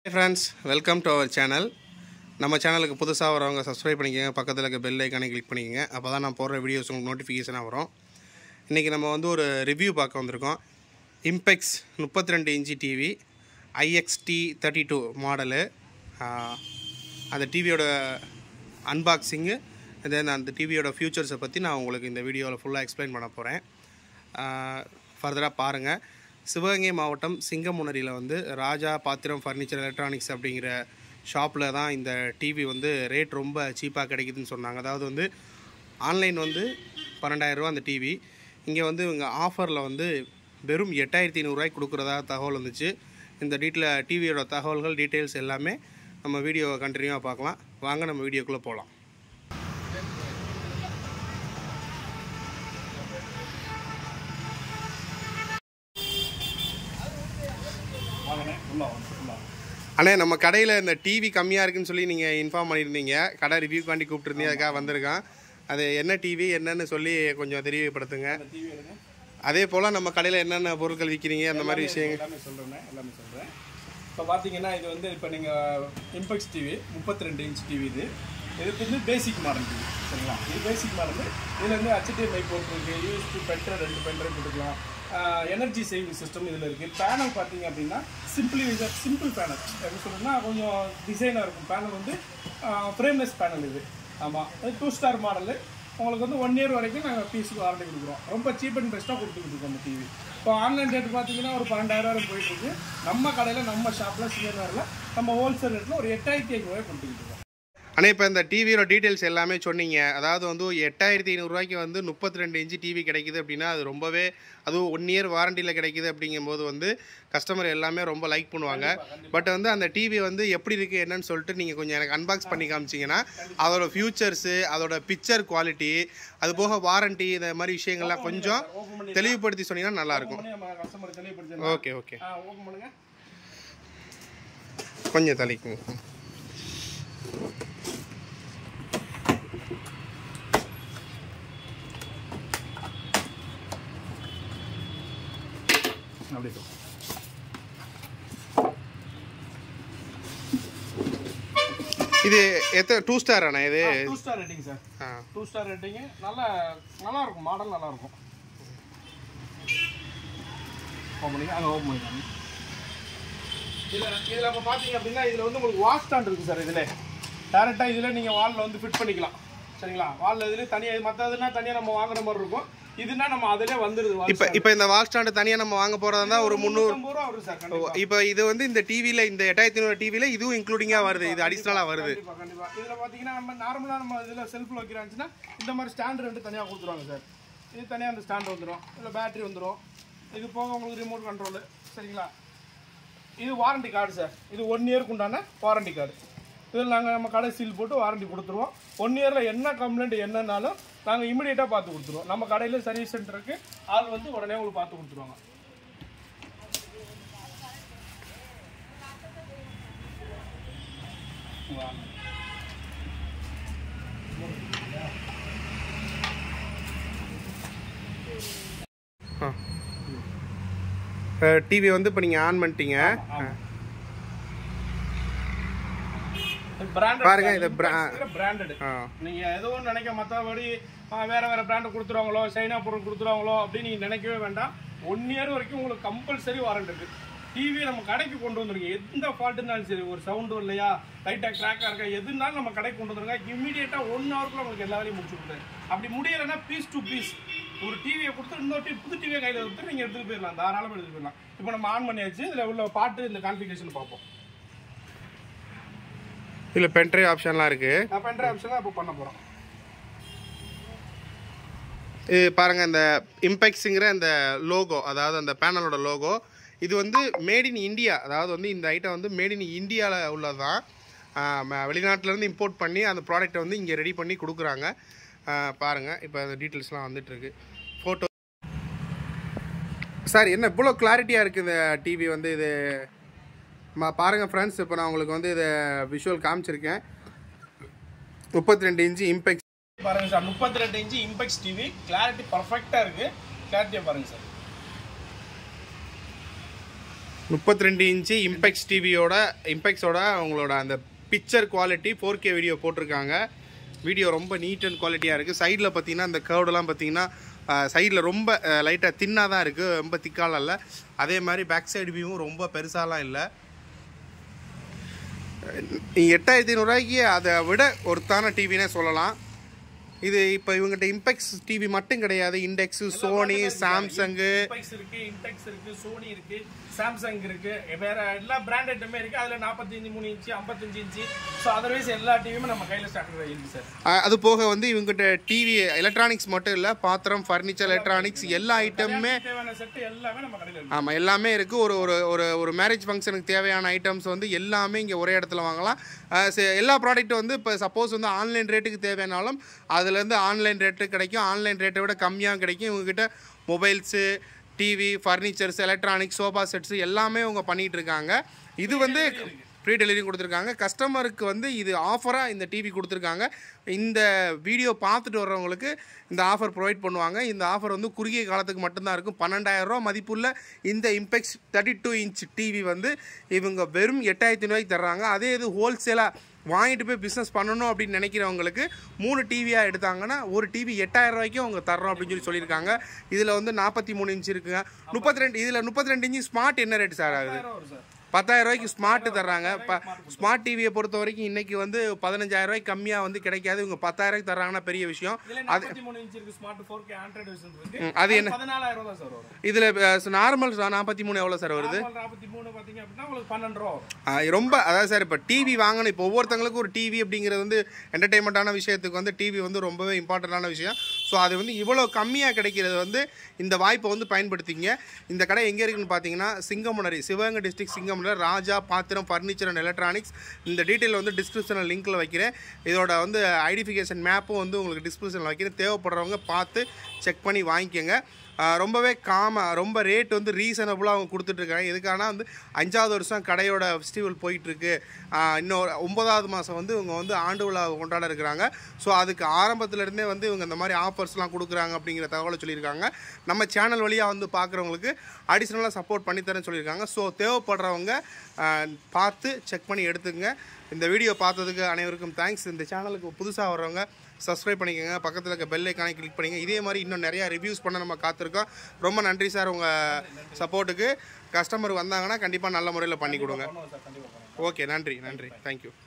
Friends welcome to our channel நம்ம சேனலுக்கு புதுசாக வரவங்க சப்ஸ்கிரைப் பண்ணிக்கோங்க பக்கத்தில் இருக்க பெல் ஐக்கானை கிளிக் பண்ணிக்கோங்க அப்போ தான் நான் போடுற வீடியோஸ் உங்களுக்கு நோட்டிஃபிகேஷனாக வரும் இன்றைக்கி நம்ம வந்து ஒரு ரிவ்யூ பார்க்க வந்திருக்கோம் இம்பெக்ஸ் முப்பத்தி ரெண்டு inch TV IXT thirty two model அந்த டிவியோட அன்பாக்சிங்கு தென் அந்த டிவியோட ஃபியூச்சர்ஸை பற்றி நான் உங்களுக்கு இந்த வீடியோவில் ஃபுல்லாக எக்ஸ்பிளைன் பண்ண போகிறேன் ஃபர்தராக பாருங்கள் சிவகங்கை மாவட்டம் சிங்கமுனரியில் வந்து ராஜா பாத்திரம் ஃபர்னிச்சர் எலக்ட்ரானிக்ஸ் அப்படிங்கிற ஷாப்பில் தான் இந்த டிவி வந்து ரேட் ரொம்ப சீப்பாக கிடைக்குதுன்னு சொன்னாங்க அதாவது வந்து ஆன்லைன் வந்து பன்னெண்டாயிரரூவா அந்த டிவி இங்கே வந்து இவங்க ஆஃபரில் வந்து வெறும் எட்டாயிரத்தி ஐநூறுரூவாய்க்கு கொடுக்குறதா தகவல் வந்துச்சு இந்த டீட்டில் டிவியோட தகவல்கள் டீட்டெயில்ஸ் எல்லாமே நம்ம வீடியோவை கண்டினியூவாக பார்க்கலாம் வாங்க நம்ம வீடியோக்குள்ளே போகலாம் அண்ணே நம்ம கடையில் இந்த டிவி கம்மியாக இருக்குன்னு சொல்லி நீங்கள் இன்ஃபார்ம் பண்ணியிருந்தீங்க கடை ரிவ்யூக்காண்டி கூப்பிட்டுருந்தீங்க அதுக்காக வந்திருக்கான் அது என்ன டிவி என்னன்னு சொல்லி கொஞ்சம் தெரியப்படுத்துங்க அதே போல் நம்ம கடையில் என்னென்ன பொருட்கள் விற்கிறீங்க அந்த மாதிரி விஷயங்கள் எல்லாமே சொல்கிறேன் எல்லாமே சொல்கிறேன் இப்போ பார்த்தீங்கன்னா இது வந்து இப்போ நீங்கள் இம்பெக்ஸ் டிவி முப்பத்தி ரெண்டு இன்ச் டிவி இது இதுக்கு வந்து பேசிக் மாடல் டிவி சரிங்களா இது பேசிக் மாடல் இதில் வந்து HDMI போர்ட் இருக்குது யூஎஸ்பி பென்ட்ரைவ் ரெண்டு பென்ட்ரைவ் போட்டுக்கலாம் எனர்ஜி சேவிங் சிஸ்டம் இதில் இருக்குது பேனல் பார்த்தீங்க அப்படின்னா சிம்பிளி சிம்பிள் பேனல் எப்படி சொல்கிறேன்னா கொஞ்சம் டிசைனாக இருக்கும் பேனல் வந்து ஃப்ரேம்லெஸ் பேனல் இது ஆமாம் இது டூ ஸ்டார் மாடலு உங்களுக்கு வந்து ஒன் இயர் வரைக்கும் நாங்கள் பீஸுக்கு வாரண்டி கொடுக்குறோம் ரொம்ப சீப் அண்ட் பெஸ்ட்டாக கொடுத்துக்கிட்டு இருக்கோம் அந்த டிவி இப்போ ஆன்லைன் ரேட் பார்த்தீங்கன்னா ஒரு பன்னெண்டாயிரம் போயிட்டு இருக்கு நம்ம கடையில் நம்ம ஷாப்பில் சிஎன்ஆரில் நம்ம ஹோல்சேல் ரேட்டில் ஒரு எட்டாயிரத்தி ஐநூறுவாய் கொடுத்துக்கிட்டு இருக்கோம் ஆனால் இப்போ இந்த டிவியோட டீட்டெயில்ஸ் எல்லாமே சொன்னீங்க அதாவது வந்து எட்டாயிரத்தி ஐநூறுரூவாய்க்கு வந்து முப்பத்தி ரெண்டு இன்ச்சு டிவி கிடைக்குது அப்படின்னா அது ரொம்பவே அதுவும் ஒன் இயர் வாரண்டியில் கிடைக்குது அப்படிங்கும்போது வந்து கஸ்டமர் எல்லாமே ரொம்ப லைக் பண்ணுவாங்க பட் வந்து அந்த டிவி வந்து எப்படி இருக்குது என்னன்னு சொல்லிட்டு நீங்கள் கொஞ்சம் எனக்கு அன்பாக்ஸ் பண்ணி காமிச்சிங்கன்னா அதோட ஃபியூச்சர்ஸு அதோட பிக்சர் குவாலிட்டி அது போக வாரண்டி இந்த மாதிரி விஷயங்கள்லாம் கொஞ்சம் ஓப்பன் பண்ணி தெளிவுபடுத்தி சொன்னீங்கன்னா நல்லாயிருக்கும் பண்ணி நம்ம கஸ்டமர் தெளிவுபடுத்தி ஓகே ஓகே ஓப்பன் பண்ணுங்க கொஞ்சம் தள்ளிக்குங்க அப்படி இது எத்தனை டூ ஸ்டார் அண்ணா இது டூ ஸ்டார் ரேட்டிங் சார் ஆ டூ ஸ்டார் ரேட்டிங்கு நல்லா நல்லா இருக்கும் மாடல் நல்லா இருக்கும் ஓப்பன் பண்ணி அங்கே ஓப்பன் பண்ணிக்கலாம் இதில் இதில் இப்போ பார்த்தீங்க அப்படின்னா இதில் வந்து உங்களுக்கு வாஷ் ஸ்டாண்ட் இருக்குது சார் இதில் டேரெக்டாக இதில் நீங்கள் வாலில் வந்து ஃபிட் பண்ணிக்கலாம் சரிங்களா வாலில் இதில் தனியாக மற்றதுனா தனியாக நம்ம வாங்குற மாதிரி இருக்கும் இதுனா நம்ம அதிலே வந்துடுது wall இப்போ இப்போ இந்த வால் ஸ்டாண்டு தனியாக நம்ம வாங்க போகிறதா இருந்தால் ஒரு முந்நூறு ஐம்பது ரூபா வரும் சார் கண்டிப்பா இப்போ இது வந்து இந்த டிவியில் இந்த எட்டாயிரத்தி ஐநூறு டிவியில் இதுவும் இன்க்ளூடிங்காக வருது இது அடிஷ்னலாக வருது கண்டிப்பா கண்டிப்பா இதுல பாத்தீங்கன்னா நம்ம நார்மலா நம்ம இதுல செல்ஃப்ல வைக்கிறாச்சுன்னா இந்த மாதிரி ஸ்டாண்ட் ரெண்டு தனியா கொடுத்துருவாங்க சார் இது தனியா அந்த ஸ்டாண்ட் வந்துடும் இதுல பேட்டரி வந்துடும் இது போக உங்களுக்கு ரிமோட் கண்ட்ரோல் சரிங்களா இது வாரண்டி கார்டு சார் இது ஒன் இயருக்கு உண்டான வாரண்டி கார்டு இதில் நாங்கள் நம்ம கடை சீல் போட்டு வாரண்டி கொடுத்துருவோம் ஒன் இயரில் என்ன கம்ப்ளைண்ட் என்னன்னாலும் நாங்கள் இமிடியேட்டாக பார்த்து கொடுத்துருவோம் நம்ம கடையில் சர்வீஸ் சென்டருக்கு ஆள் வந்து உடனே உங்களுக்கு பார்த்து கொடுத்துருவாங்க வாங்க. டிவி வந்து இப்போ நீங்கள் ஆன் பண்ணிட்டீங்க பாருங்க, இது bra- பிராண்டட் ஆ நீங்க ஏதோ ஒன்று நினைக்க மற்றபடி வேற வேற பிராண்ட் கொடுத்துருவாங்களோ சைனா பொருள் கொடுத்துருவாங்களோ அப்படின்னு நீங்க நினைக்கவே வேண்டாம் ஒன் இயர் வரைக்கும் உங்களுக்கு கம்பல்சரி வாரண்ட் இருக்கு டிவி நம்ம கடைக்கு கொண்டு வந்துருங்க எந்த ஃபால்ட்டுனாலும் சரி ஒரு சவுண்டு இல்லையா லைட்டாக கிராக்காக இருக்கா எதுனாலும் நம்ம கடைக்கு கொண்டு வந்துருங்க இமீடியட்டாக ஒன் ஹவருக்குள்ள உங்களுக்கு எல்லா வேலையும் முடிச்சு கொடுத்தாரு அப்படி முடியலைன்னா பீஸ் டு பீஸ் ஒரு டிவியை கொடுத்து இன்னொரு டிவி புது டிவியை கையில் கொடுத்து நீங்கள் எடுத்துகிட்டு போயிடலாம் தாராளமாக எடுத்துட்டு போயிடலாம் இப்போ நம்ம ஆன் பண்ணியாச்சு இதில் உள்ள பாட்டு இந்த கான்ஃபிகரேஷன் பார்ப்போம் இதில் பென்ட்ரைவ் ஆப்ஷன்லாம் இருக்குது நான் பண்ணுற ஆப்ஷன் இப்போ பண்ண போகிறோம் இது பாருங்கள் இந்த இம்பெக்ஸுங்கிற இந்த லோகோ அதாவது அந்த பேனலோட லோகோ இது வந்து மேட் இன் இந்தியா அதாவது வந்து இந்த ஐட்டம் வந்து மேட் இன் இந்தியாவில் உள்ளது தான் வெளிநாட்டிலேருந்து இம்போர்ட் பண்ணி அந்த ப்ராடக்ட்டை வந்து இங்கே ரெடி பண்ணி கொடுக்குறாங்க பாருங்கள் இப்போ அந்த டீட்டெயில்ஸ்லாம் வந்துட்டுருக்கு ஃபோட்டோ சார் என்ன இவ்வளோ கிளாரிட்டியாக இருக்குது இந்த டிவி வந்து இது ம- பாருங்க ஃப்ரெண்ட்ஸ் இப்போ நான் உங்களுக்கு வந்து இதை விஷுவல் காமிச்சிருக்கேன் முப்பத்தி ரெண்டு இன்ச்சு இம்பெக்ஸ் பாருங்க சார் முப்பத்தி ரெண்டு இன்ச்சு இம்பெக்ஸ் டிவி கிளாரிட்டி பர்ஃபெக்டாக இருக்கு கிளாரிட்டியை பாருங்க சார் முப்பத்தி ரெண்டு இன்ச்சு இம்பெக்ஸ் டிவியோட இம்பெக்ஸோட அவங்களோட அந்த picture quality four K video போட்டிருக்காங்க வீடியோ ரொம்ப நீட் அண்ட் குவாலிட்டியாக இருக்குது சைடில் பார்த்தீங்கன்னா இந்த கர்வ்டெல்லாம் பார்த்தீங்கன்னா சைடில் ரொம்ப லைட்டாக தின்னாக தான் இருக்குது ரொம்ப திக்காலாம் இல்லை அதே மாதிரி பேக் சைடு வியூவும் ரொம்ப பெருசாலாம் இல்லை எட்டாயிரத்தி ஐநூறுரூவாய்க்கு அதை விட ஒருத்தான டிவினே சொல்லலாம் இது இப்போ இவங்ககிட்ட இம்பெக்ஸ் டிவி மட்டும் கிடையாது இண்டெக்ஸு சோனி சாம்சங்கு இம்பெக்ஸ் இருக்கு இன்டெக்ஸ் இருக்கு சோனி இருக்கு சாம்சங் இருக்கு வேற எல்லா பிராண்டட்டுமே இருக்கு அதுல 45 மூணு இன்ச்சு 55 இன்ச்சு ஸோ அதர்வைஸ் எல்லா டிவியுமே நம்ம கையில ஸ்டார்ட் இருக்கு சார் அஹ் அது போக வந்து இவங்ககிட்ட டிவி எலக்ட்ரானிக்ஸ் மட்டும் இல்லை பாத்திரம் ஃபர்னிச்சர் எலக்ட்ரானிக்ஸ் எல்லா ஐட்டமுமே தேவையான செட் எல்லாமே நம்ம கடையில இருக்கு ஆமாம் எல்லாமே இருக்குது ஒரு ஒரு ஒரு ஒரு மேரேஜ் ஃபங்க்ஷனுக்கு தேவையான ஐட்டம்ஸ் வந்து எல்லாமே இங்கே ஒரே இடத்துல வாங்கலாம் அஹ் சே- எல்லா ப்ராடக்ட்டும் வந்து இப்போ சப்போஸ் வந்து ஆன்லைன் ரேட்டுக்கு தேவையானாலும் அதுலேருந்து ஆன்லைன் ரேட்டு கிடைக்கும் ஆன்லைன் ரேட்டை விட கம்மியாக கிடைக்கும் இவங்ககிட்ட mobiles TV furnitures electronics sofa sets எல்லாமே அவங்க பண்ணிகிட்டு இருக்காங்க இது வந்து ஃப்ரீ டெலிவரி கொடுத்துருக்காங்க கஸ்டமருக்கு வந்து இது ஆஃபராக இந்த டிவி கொடுத்துருக்காங்க இந்த வீடியோ பார்த்துட்டு வர்றவங்களுக்கு இந்த ஆஃபர் ப்ரொவைட் பண்ணுவாங்க இந்த ஆஃபர் வந்து குறுகிய காலத்துக்கு மட்டும்தான் இருக்கும் பன்னெண்டாயிரம் ரூபா மதிப்புள்ள இந்த Impex thirty two inch TV வந்து இவங்க வெறும் எட்டாயிரத்தி ரூபாய்க்கு தர்றாங்க அதே இது ஹோல்சேலாக வாங்கிட்டு போய் பிஸ்னஸ் பண்ணணும் அப்படின்னு நினைக்கிறவங்களுக்கு மூணு டிவியாக எடுத்தாங்கன்னா ஒரு டிவி எட்டாயிரம் ரூபாய்க்கும் அவங்க தர்றோம் அப்படின்னு சொல்லி சொல்லியிருக்காங்க இதில் வந்து நாற்பத்தி மூணு இன்ச் இருக்குங்க முப்பத்தி ரெண்டு இதில் முப்பத்தி ரெண்டு இன்ச்சு ஸ்மார்ட் என்ன ரேட் சார் ஆகுது வரும் சார் பத்தாயிரம் ரூபாய்க்கு ஸ்மார்ட் தர்றாங்க இப்போ ஸ்மார்ட் டிவியை பொறுத்த வரைக்கும் இன்னைக்கு வந்து பதினஞ்சாயிரம் ரூபாய்க்கு கம்மியாக வந்து கிடைக்காது இவங்க பத்தாயிரம் ரூபாய்க்கு தர்றாங்கன்னா பெரிய விஷயம் இதுல 43 மூணு இன்ச் இருக்கு smart four K android version இருக்கு ம், அது என்ன பதினாலாயிரம் ரூபா தான் சார் வரும் இதில் நார்மல் நாற்பத்தி மூணு எவ்வளோ சார் வருது நாற்பத்தி மூணு பாத்தீங்க அப்படின்னா உங்களுக்கு பன்னெண்டு ரூபா வரும் ஆ, ரொம்ப அதாவது சார் இப்போ டிவி வாங்கணும் இப்போ ஒவ்வொருத்தங்களுக்கும் ஒரு டிவி அப்படிங்கிறது வந்து என்டர்டைன்மெண்ட்டான விஷயத்துக்கு வந்து டிவி வந்து ரொம்பவே இம்பார்ட்டண்ட்டான விஷயம் ஸோ அது வந்து இவ்வளோ கம்மியாக கிடைக்கிறது வந்து இந்த வாய்ப்பை வந்து பயன்படுத்திங்க இந்த கடை எங்கே இருக்குன்னு பார்த்தீங்கன்னா சிங்கமுனரி சிவகங்கை டிஸ்ட்ரிக்ட் சிங்கமுனரி Raja Pathiram furniture and electronics இந்த டீட்டெயில் வந்து டிஸ்கிரிப்ஷனில் லிங்க்கில் வைக்கிறேன் இதோட வந்து ஐடென்டிஃபிகேஷன் மேப்பும் வந்து உங்களுக்கு டிஸ்கிரிப்ஷனில் வைக்கிறேன் தேவைப்படுறவங்க பார்த்து செக் பண்ணி வாங்கிக்கோங்க ஆஹ் ரொம்பவே காம ரொம்ப ரேட் வந்து ரீசனபுளாக அவங்க கொடுத்துட்ருக்காங்க எதுக்கானா வந்து அஞ்சாவது வருஷம் கடையோட ஃபெஸ்டிவல் போயிட்டுருக்கு இன்னும் ஒரு ஒன்பதாவது மாதம் வந்து இவங்க வந்து ஆண்டு விழா கொண்டாட இருக்கிறாங்க ஸோ அதுக்கு ஆரம்பத்துல இருந்தே வந்து இவங்க இந்த மாதிரி ஆஃபர்ஸ்லாம் கொடுக்குறாங்க அப்படிங்கிற தகவலை சொல்லியிருக்காங்க நம்ம சேனல் வழியாக வந்து பார்க்குறவங்களுக்கு அடிஷ்னலாக சப்போர்ட் பண்ணித்தரேன்னு சொல்லியிருக்காங்க ஸோ தேவைப்படுறவங்க ஆஹ் பார்த்து செக் பண்ணி எடுத்துங்க இந்த வீடியோ பார்த்ததுக்கு அனைவருக்கும் தேங்க்ஸ் இந்த சேனலுக்கு புதுசாக வர்றவங்க சப்ஸ்கிரைப் பண்ணிக்கோங்க பக்கத்தில் இருக்க பெல் ஐக்கானை கிளிக் பண்ணிங்க இதே மாதிரி இன்னும் நிறையா ரிவ்யூஸ் பண்ண நம்ம காத்திருக்கோம் ரொம்ப நன்றி சார் உங்கள் சப்போர்ட்டுக்கு கஸ்டமர் வந்தாங்கன்னா கண்டிப்பாக நல்ல முறையில் பண்ணி கொடுங்க பண்ணுவோம் சார் கண்டிப்பா பண்ணுவோம் ஓகே நன்றி நன்றி தேங்க்யூ